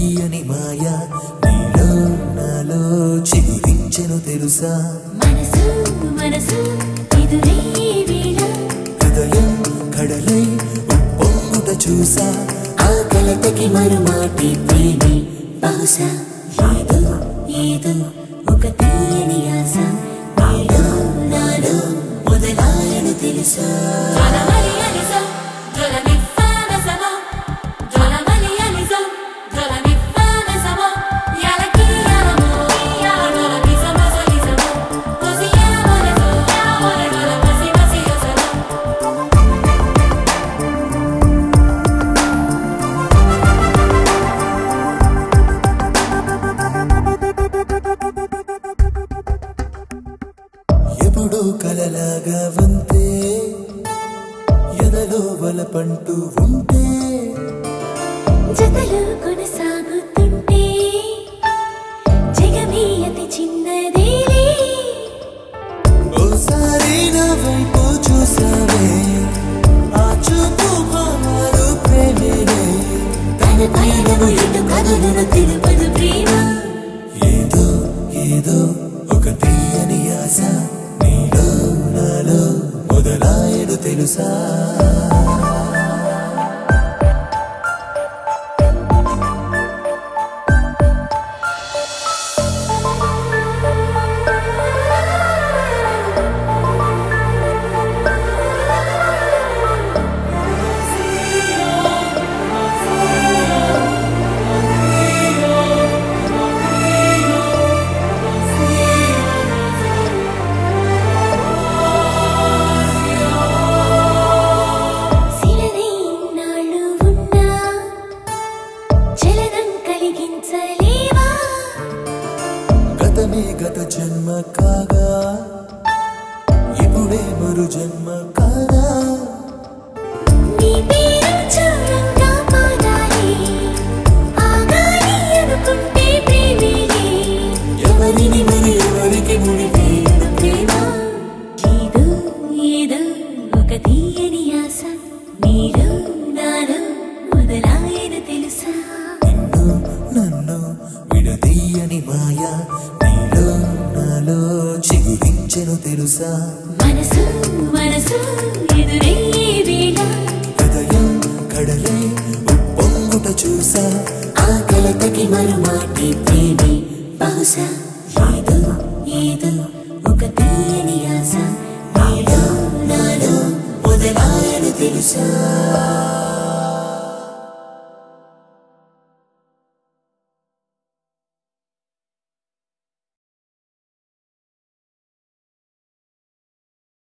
విడదీయని మాయ నీలో నాలో చిగురించెను తెలుసా మనసు మనసు ఎదురే వేళ హృదయం కడలై ఉప్పొంగుట చూసా ఆ కలతకి మరుమాటి ప్రేమి బహుశా ఏదో ఏదో ఒక తీయని ఆశ నీలో నాలో మొదలాయను తెలుసా ఎప్పుడూ కలలాగా వంతే ఎదలో వలపంటూ ఉంటే జతలు కొనసాగుతుంటే జగమే అతి చిన్నదేలే ఓసారి నా వైపు చూసావే ఆ చూపు మారు ప్రేమేనే తన పయనము ఎటు కదులును తెలుపదు ప్రేమ ఏదో ఏదో ఒక తీయని ఆశ నీలో నాలో మొదలాయడు తెలుసా శిలనై ఇన్నాళ్ళు ఉన్నా చలనం కలిగించలేవా గతమే గత జన్మ కాగా ఇప్పుడే మరు జన్మ కాగా నీ పేరు చూడంగా పాడాలి ఆగాలి అనుకుంటే ప్రేమేలే ఎవరిని మరి ఎవరికి ముడివేయడు ప్రేమ ఏదో ఏదో ఒక తీయని ఆశ నీలో నాలో మొదలాయన తెలుసా నిన్ను నన్ను విడదీయని మాయ నీలో నాలో చిగురించెను తెలుసా మనసు మనసు ఎదురే వేళ హృదయం కడలై ఉప్పొంగుట చూసా ఆ కలతకి మరుమాటి ప్రేమి బహుశా ఏదో ఏదో ఒక తీయని ఆశ నీలో నాలో మొదలాయను తెలుసా